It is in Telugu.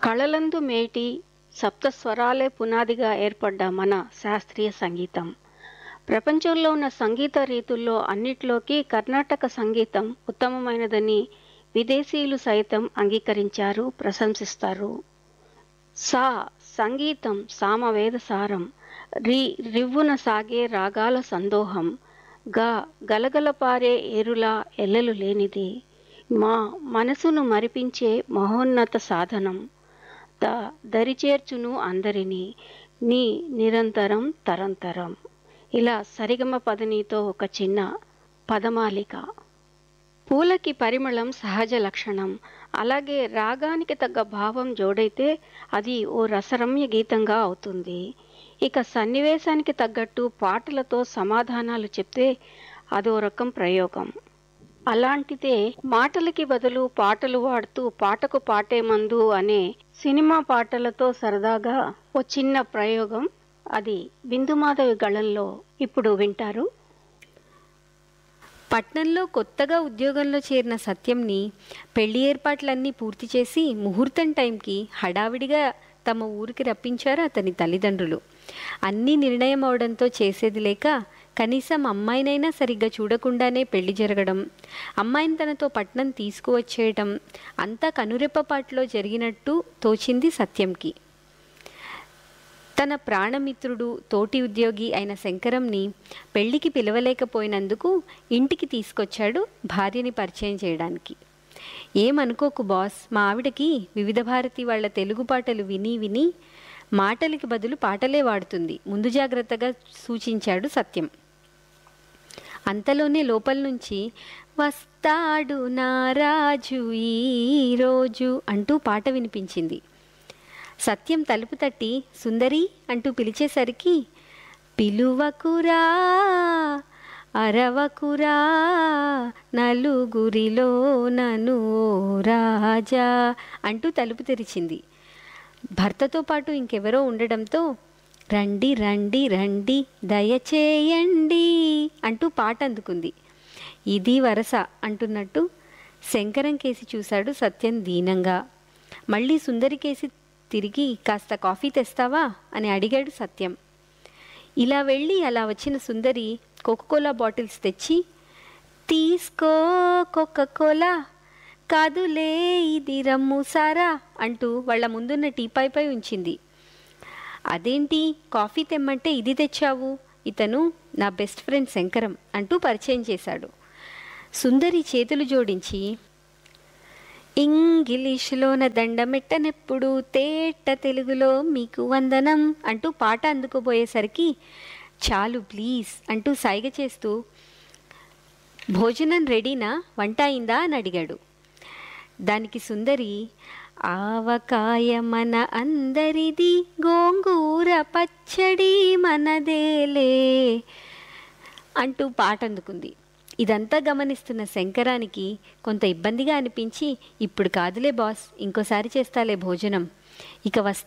కళలందు మేటి సప్తస్వరాలే పునాదిగా ఏర్పడ్డ మన శాస్త్రీయ సంగీతం ప్రపంచంలో ఉన్న సంగీత రీతుల్లో అన్నిట్లోకి కర్ణాటక సంగీతం ఉత్తమమైనదని విదేశీయులు సైతం అంగీకరించారు ప్రశంసిస్తారు సా సంగీతం సామవేద సారం రి రివ్వున సాగే రాగాల సందోహం గా గలగలపారే ఏరులా ఎల్లలు లేనిది మా మనసును మరిపించే మహోన్నత సాధనం ద దరిచేర్చును అందరినీ నీ నిరంతరం తరంతరం ఇలా సరిగమ పదనితో ఒక చిన్న పదమాలిక పూలకి పరిమళం సహజ లక్షణం అలాగే రాగానికి తగ్గ భావం జోడైతే అది ఓ రసరమ్య గీతంగా అవుతుంది ఇక సన్నివేశానికి తగ్గట్టు పాటలతో సమాధానాలు చెప్తే అదో రకం ప్రయోగం అలాంటిదే మాటలకి బదులు పాటలు వాడుతూ పాటకు పాటే మందు అనే సినిమా పాటలతో సరదాగా ఓ చిన్న ప్రయోగం అది బిందుమాధవి గళంలో ఇప్పుడు వింటారు పట్నంలో కొత్తగా ఉద్యోగంలో చేరిన సత్యంని పెళ్లి ఏర్పాట్లన్నీ పూర్తి చేసి ముహూర్తం టైంకి హడావిడిగా తమ ఊరికి రప్పించారు అతని తల్లిదండ్రులు అన్నీ నిర్ణయం అవడంతో చేసేది లేక కనీసం అమ్మాయినైనా సరిగ్గా చూడకుండానే పెళ్లి జరగడం అమ్మాయిని తనతో పట్నం తీసుకువచ్చేయటం అంతా కనురెప్పపాట్లో జరిగినట్టు తోచింది సత్యంకి తన ప్రాణమిత్రుడు తోటి ఉద్యోగి అయిన శంకరంని పెళ్లికి పిలవలేకపోయినందుకు ఇంటికి తీసుకొచ్చాడు భార్యని పరిచయం చేయడానికి ఏమనుకోకు బాస్ మా ఆవిడకి వివిధ భారతి వాళ్ళ తెలుగు పాటలు విని విని మాటలకి బదులు పాటలే వాడుతుంది ముందు జాగ్రత్తగా సూచించాడు సత్యం అంతలోనే లోపల నుంచి వస్తాడు నా రాజు ఈ రోజు అంటూ పాట వినిపించింది సత్యం తలుపు తట్టి సుందరి అంటూ పిలిచేసరికి పిలువకురా అరవకురా నలుగురిలో నను రాజా అంటూ తలుపు తెరిచింది భర్తతో పాటు ఇంకెవరో ఉండడంతో రండి రండి రండి దయచేయండి అంటూ పాట అందుకుంది ఇది వరస అంటున్నట్టు శంకరం కేసి చూశాడు సత్యం దీనంగా మళ్ళీ సుందరి కేసి తిరిగి కాస్త కాఫీ తెస్తావా అని అడిగాడు సత్యం ఇలా వెళ్ళి అలా వచ్చిన సుందరి కోకోకోలా బాటిల్స్ తెచ్చి తీసుకో కోకోకోలా కాదులే ఇది రమ్ము సారా అంటూ వాళ్ళ ముందున్న టీపాయ్పై ఉంచింది అదేంటి కాఫీ తెమ్మంటే ఇది తెచ్చావు ఇతను నా బెస్ట్ ఫ్రెండ్ శంకరం అంటూ పరిచయం చేశాడు సుందరి చేతులు జోడించి ఇంగ్లీషులోన దండమెట్టనెప్పుడు తేట తెలుగులో మీకు వందనం అంటూ పాట అందుకోబోయేసరికి చాలు ప్లీజ్ అంటూ సైగ చేస్తూ భోజనం రెడీనా వంట అయిందా అని అడిగాడు దానికి సుందరి ఆవకాయ మన అందరిది గోంగూర పచ్చడి మనదేలే అంటూ పాట అందుకుంది ఇదంతా గమనిస్తున్న శంకరానికి కొంత ఇబ్బందిగా అనిపించి ఇప్పుడు కాదులే బాస్ ఇంకోసారి చేస్తాలే భోజనం ఇక వస్తా